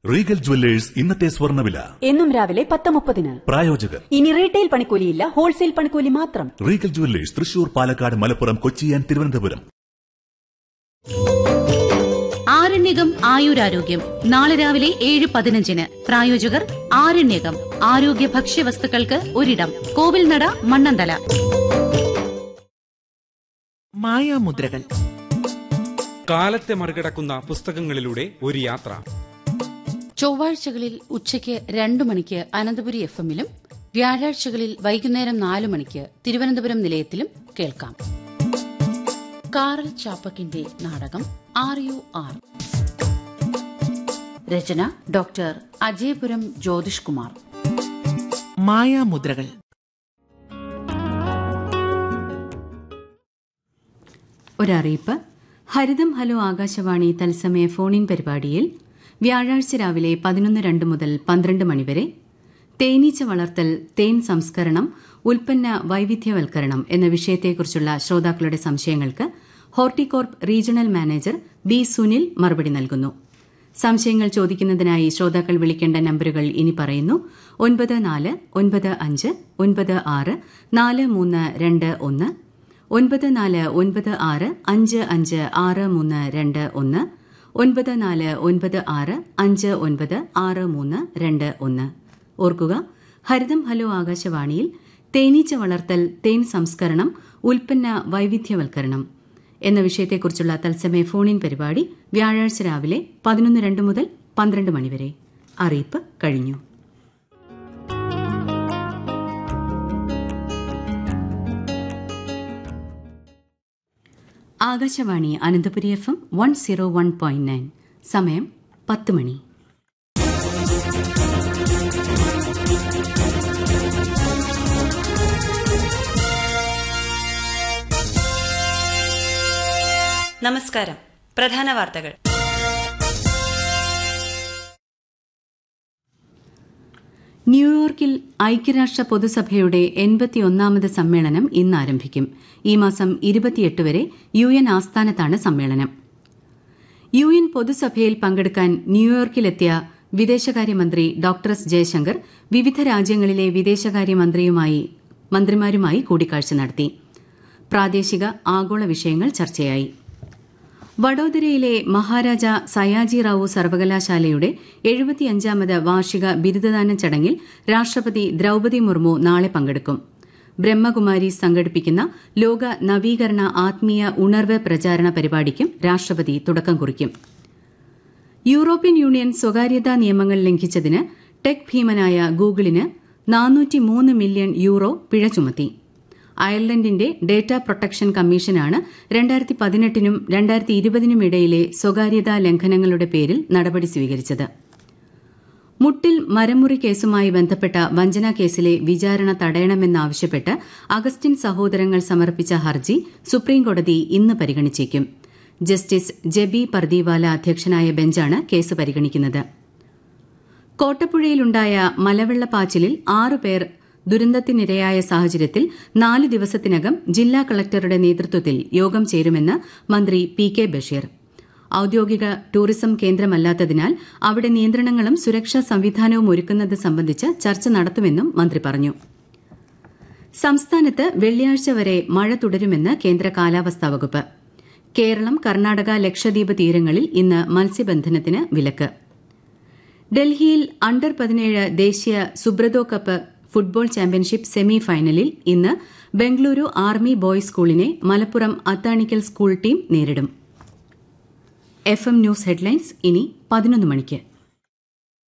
Regal jewellers ഇന്നത്തെ സ്വർണ്ണവില എന്നും രാവിലെ പത്ത് മുപ്പതിന് പ്രായോജകർ ഇനി റീറ്റെയിൽ പണിക്കൂലിയില്ല ഹോൾസെയിൽ പണിക്കൂലി മാത്രം Regal Jewellers Thrissur Palakkad Malappuram Kochi and Thiruvananthapuram ആരണ്യകം ആയുരാരോഗ്യം നാളെ രാവിലെ ഏഴ് പതിനഞ്ചിന് പ്രായോജകർ ആരണ്യകം ആരോഗ്യ ഭക്ഷ്യവസ്തുക്കൾക്ക് ഒരിടം കോവിൽനട മണ്ണന്തല മായാമുദ്രകൾ കാലത്തെ മറികടക്കുന്ന പുസ്തകങ്ങളിലൂടെ ഒരു യാത്ര ചൊവ്വാഴ്ചകളിൽ ഉച്ചയ്ക്ക് രണ്ടു മണിക്ക് അനന്തപുരി എഫ് എമ്മിലും വ്യാഴാഴ്ചകളിൽ വൈകുന്നേരം നാലു മണിക്ക് തിരുവനന്തപുരം നിലയത്തിലും കേൾക്കാം കാറൽ ചാപ്പക്കിന്റെ നാടകം ആർ യു ആർ രചന ഡോക്ടർ അജയപുരം ജ്യോതിഷ് കുമാർ മായാമുദ്രകൾ ഒരറിയിപ്പ് ഹരിതം ഹലോ ആകാശവാണി തത്സമയ ഫോണിൻ പരിപാടിയിൽ വ്യാഴാഴ്ച രാവിലെ പതിനൊന്ന് രണ്ട് മുതൽ പന്ത്രണ്ട് മണിവരെ തേനീച്ച വളർത്തൽ തേൻ സംസ്കരണം ഉൽപ്പന്ന വൈവിധ്യവൽക്കരണം എന്ന വിഷയത്തെക്കുറിച്ചുള്ള ശ്രോതാക്കളുടെ സംശയങ്ങൾക്ക് Horticorp regional manager B Sunil മറുപടി നൽകുന്നു സംശയങ്ങൾ ചോദിക്കുന്നതിനായി ശ്രോതാക്കൾ വിളിക്കേണ്ട നമ്പറുകൾ ഇനി പറയുന്നു ഒൻപത് നാല് ഒൻപത് അഞ്ച് ഒൻപത് ആറ് നാല് മൂന്ന് രണ്ട് ഒന്ന് ഒൻപത് നാല് ഒൻപത് ആറ് അഞ്ച് അഞ്ച് ആറ് മൂന്ന് രണ്ട് ഒന്ന് ഒൻപത് നാല് ഒൻപത് ആറ് അഞ്ച് ഒൻപത് ആറ് മൂന്ന് രണ്ട് ഒന്ന് ഓർക്കുക ഹരിതം ഹലോ ആകാശവാണിയിൽ തേനീച്ച വളർത്തൽ തേൻ സംസ്കരണം ഉൽപ്പന്ന വൈവിധ്യവൽക്കരണം എന്ന വിഷയത്തെക്കുറിച്ചുള്ള തത്സമയ ഫോണിൻ പരിപാടി വ്യാഴാഴ്ച രാവിലെ പതിനൊന്ന് രണ്ട് മുതൽ പന്ത്രണ്ട് മണിവരെ അറിയിപ്പ് കഴിഞ്ഞു Akashvani Ananthapuri F M one zero one point nine സമയം പത്ത് മണി നമസ്കാരം പ്രധാന വാർത്തകൾ ന്യൂയോർക്കിൽ ഐക്യരാഷ്ട്ര പൊതുസഭയുടെ എൺപത്തിയൊന്നാമത് സമ്മേളനം ഇന്ന് ആരംഭിക്കും ഈ മാസം ഇരുപത്തിയെട്ട് വരെ യു എൻ ആസ്ഥാനത്താണ് സമ്മേളനം യു എൻ പൊതുസഭയിൽ പങ്കെടുക്കാൻ ന്യൂയോർക്കിലെത്തിയ വിദേശകാര്യമന്ത്രി ഡോക്ടർ എസ് ജയശങ്കർ വിവിധ രാജ്യങ്ങളിലെ വിദേശകാര്യമന്ത്രിയുമായി മന്ത്രിമാരുമായി കൂടിക്കാഴ്ച നടത്തി പ്രാദേശിക ആഗോള വിഷയങ്ങൾ ചർച്ചയായി വഡോദരയിലെ മഹാരാജ സയാജി റാവു സർവകലാശാലയുടെ എഴുപത്തിയഞ്ചാമത് വാർഷിക ബിരുദദാന ചടങ്ങിൽ രാഷ്ട്രപതി ദ്രൌപതി മുർമു നാളെ പങ്കെടുക്കും ബ്രഹ്മകുമാരി സംഘടിപ്പിക്കുന്ന ലോക നവീകരണ ആത്മീയ ഉണർവ് പ്രചാരണ പരിപാടിക്കും രാഷ്ട്രപതി തുടക്കം കുറിക്കും യൂറോപ്യൻ യൂണിയൻ സ്വകാര്യതാ നിയമങ്ങൾ ലംഘിച്ചതിന് ടെക് ഭീമനായ ഗൂഗിളിന് നാനൂറ്റിമൂന്ന് മില്യൺ യൂറോ പിഴ ചുമത്തി അയർലൻഡിന്റെ ഡേറ്റാ പ്രൊട്ടക്ഷൻ കമ്മീഷനാണ് രണ്ടായിരത്തി പതിനെട്ടിനും രണ്ടായിരത്തി ഇരുപതിനും ഇടയിലെ സ്വകാര്യതാ ലംഘനങ്ങളുടെ പേരിൽ നടപടി സ്വീകരിച്ചത് മുട്ടിൽ മരമുറി കേസുമായി ബന്ധപ്പെട്ട വഞ്ചനാ കേസിലെ വിചാരണ തടയണമെന്നാവശ്യപ്പെട്ട് അഗസ്റ്റിൻ സഹോദരങ്ങൾ സമർപ്പിച്ച ഹർജി സുപ്രീംകോടതി ഇന്ന് പരിഗണിച്ചേക്കും ജസ്റ്റിസ് ജബി പർദീവാല അധ്യക്ഷനായ ബെഞ്ചാണ് കേസ് പരിഗണിക്കുന്നത് കോട്ടപ്പുഴയിലുണ്ടായ മലവെള്ളപ്പാച്ചിലിൽ ആറുപേർ ദുരന്തത്തിനിരയായ സാഹചര്യത്തിൽ നാല് ദിവസത്തിനകം ജില്ലാ കളക്ടറുടെ നേതൃത്വത്തിൽ യോഗം ചേരുമെന്ന് മന്ത്രി പി കെ ബഷീർ ഔദ്യോഗിക ടൂറിസം കേന്ദ്രമല്ലാത്തതിനാൽ അവിടെ നിയന്ത്രണങ്ങളും സുരക്ഷാ സംവിധാനവും ഒരുക്കുന്നത് സംബന്ധിച്ച് ചർച്ച നടത്തുമെന്നും മന്ത്രി പറഞ്ഞു സംസ്ഥാനത്ത് വെള്ളിയാഴ്ച വരെ മഴ തുടരുമെന്ന് കേന്ദ്ര കാലാവസ്ഥാ വകുപ്പ് കേരളം കർണാടക ലക്ഷദ്വീപ് തീരങ്ങളിൽ ഇന്ന് മത്സ്യബന്ധനത്തിന് വിലക്ക് ഡൽഹിയിൽ അണ്ടർ പതിനേഴ് ദേശീയ Subroto cup football championship semi ഫൈനലിൽ ഇന്ന് ബംഗളൂരു ആർമി ബോയ്സ് സ്കൂളിനെ മലപ്പുറം അത്താണിക്കൽ സ്കൂൾ ടീം നേരിടും എഫ് എം ന്യൂസ് ഹെഡ്ലൈൻസ് ഇനി പതിനൊന്ന് മണിക്ക്